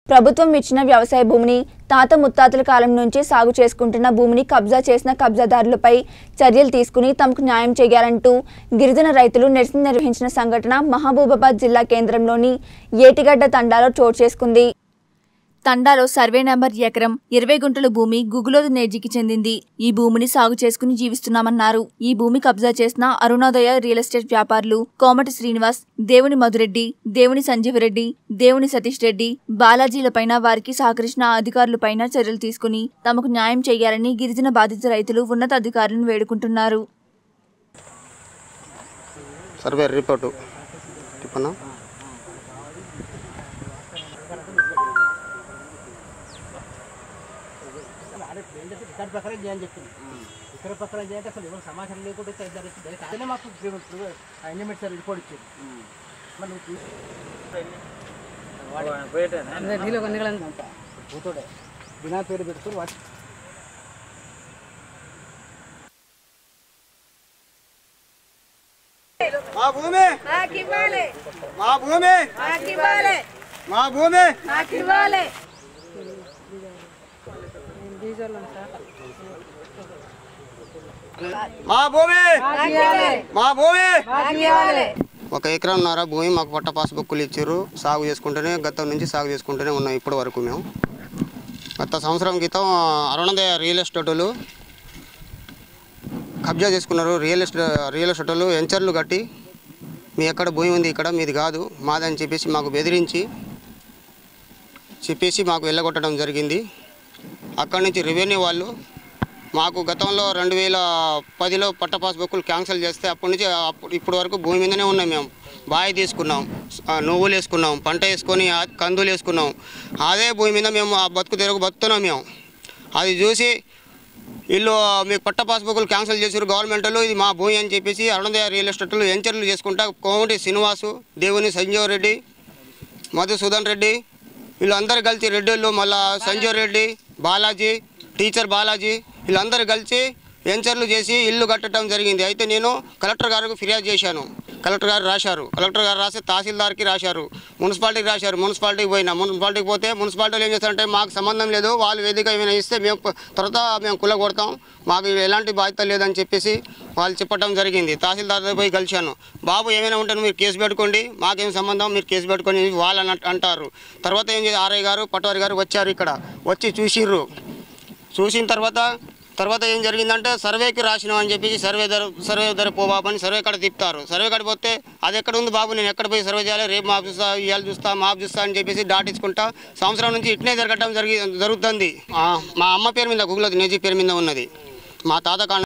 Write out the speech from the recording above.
ప్రభుత్వం ఇచ్చిన వ్యవసాయ భూమిని తాత ముత్తాతల కాలం నుంచి సాగు చేసుకుంటున్న భూమిని కబ్జా చేసిన కబ్జాదారులపై చర్యలు తీసుకుని తమకు న్యాయం చేయాలంటూ గిరిజన రైతులు నిరసన నిర్వహించిన సంఘటన మహబూబాబాద్ జిల్లా కేంద్రంలోని ఏటిగడ్డ తండాలో చోటు చేసుకుంది తండాలో సర్వే నంబర్ ఎకరం ఇరవై గుంటల భూమి గుగులోదు నేర్జికి చెందింది ఈ భూమిని సాగు చేసుకుని జీవిస్తున్నామన్నారు ఈ భూమి కబ్జా చేసిన అరుణోదయ రియల్ ఎస్టేట్ వ్యాపారులు కోమటి శ్రీనివాస్ దేవుని మధురెడ్డి దేవుని సంజీవరెడ్డి దేవుని సతీష్ రెడ్డి బాలాజీలపైన వారికి సహకరించిన అధికారులపైన చర్యలు తీసుకుని తమకు న్యాయం చేయాలని గిరిజన బాధిత రైతులు ఉన్నతాధికారులను వేడుకుంటున్నారు సర్వే రిపోర్టు చెప్పన్నా దాని ప్రకారం చేయని చెప్పింది ఇక్కడ ప్రకారం చేయంటే అసలు ఎవరు సమాచారం లేకుండా ఇక్కడ జరుగుతుంది డైరెక్ట్ అదే మాకు ఎంజాయ్మెంట్ సార్ రిపోర్ట్ ఇచ్చింది మరి నువ్వు తీసు- పోతాడే బినా పేరు పెట్టుకుని వాటి మా భూమి మాకివ్వాలి మా భూమి మాకివ్వాలి మా భూమి మాకివ్వాలి మా భూమి మా భూమి మాకివ్వాలి ఒక ఎకరంన్నర భూమి మాకు పట్ట పాస్బుక్లు ఇచ్చారు సాగు చేసుకుంటూనే గతం నుంచి సాగు చేసుకుంటూనే ఉన్నాం ఇప్పటి వరకు మేము గత సంవత్సరం క్రితం అరుణోదయ రియల్ ఎస్టేటులు కబ్జా చేసుకున్నారు రియల్ ఎస్టేట్ రియల్ ఎస్టేటులు ఎంచర్లు కట్టి మీ ఎక్కడ భూమి ఉంది ఇక్కడ మీది కాదు మాదని చెప్పేసి మాకు బెదిరించి చెప్పేసి మాకు వెళ్ళగొట్టడం జరిగింది అక్కడి నుంచి రెవెన్యూ వాళ్ళు మాకు గతంలో రెండు వేల పదిలో పట్ట పాస్బుక్లు క్యాన్సిల్ చేస్తే అప్పటి నుంచి అప్పుడు ఇప్పటి వరకు భూమి మీదనే ఉన్నాం మేము బావి తీసుకున్నాం ఆ, నువ్వులు వేసుకున్నాం పంట వేసుకొని ఆ కందులు వేసుకున్నాం అదే భూమి మీద మేము ఆ బతుకు తెరుగు బతుకుతున్నాం మేము అది చూసి వీళ్ళు మీకు పట్ట పాస్బుక్లు క్యాన్సిల్ చేసారు గవర్నమెంట్లో ఇది మా భూమి అని చెప్పేసి అరుణోదయ రియల్ ఎస్టేట్లు ఎంచర్లు చేసుకుంటా కోమటి శ్రీనివాసు దేవుని సంజీవ్ రెడ్డి మధుసూదన్ రెడ్డి వీళ్ళందరూ కలిసి రెడ్డిళ్ళు మళ్ళా సంజీవ్ రెడ్డి బాలాజీ టీచర్ బాలాజీ వీళ్ళందరూ కలిసి వెంచర్లు చేసి ఇల్లు కట్టడం జరిగింది అయితే నేను కలెక్టర్ గారికి ఫిర్యాదు చేశాను కలెక్టర్ గారు రాశారు కలెక్టర్ గారు రాసి తహసీల్దార్కి రాశారు మున్సిపాలిటీకి రాశారు మున్సిపాలిటీకి పోయినా మున్సిపాలిటీకి పోతే మున్సిపాలిటీలు ఏం చేస్తారంటే మాకు సంబంధం లేదు వాళ్ళు వేదిక ఏమైనా ఇస్తే మేము ప- తర్వాత మేము కుల కొడతాం మాకు ఎలాంటి బాధ్యత లేదని చెప్పేసి వాళ్ళు చెప్పడం జరిగింది తహసీల్దార్ దగ్గర పోయి కలిశాను బాబు ఏమైనా ఉంటే మీరు కేసు పెట్టుకోండి మాకేం సంబంధం మీరు కేసు పెట్టుకొని వాళ్ళు అన్న- అంటారు తర్వాత ఏం చేసి ఆర్ఐ గారు పటవారి గారు వచ్చారు ఇక్కడ వచ్చి చూసిర్రు చూసిన తర్వాత తర్వాత ఏం జరిగిందంటే సర్వేకి రాసినాం అని చెప్పేసి సర్వే ధర సర్వే ధర పో బాబు అని సర్వే కాడ తిప్పుతారు సర్వే కాడ పోతే అది ఎక్కడ ఉంది బాబు నేను ఎక్కడ పోయి సర్వే చేయాలి రేపు మాపు చూస్తా ఇవాళ చూస్తా మాపు చూస్తా అని చెప్పేసి దాటించుకుంటా సంవత్సరం నుంచి ఇట్నే జరగటం జరిగి జరుగుతుంది ఆ, మా అమ్మ పేరు మీద గుగ్గులది నేజీ పేరు మీద ఉన్నది మా తాత కాడ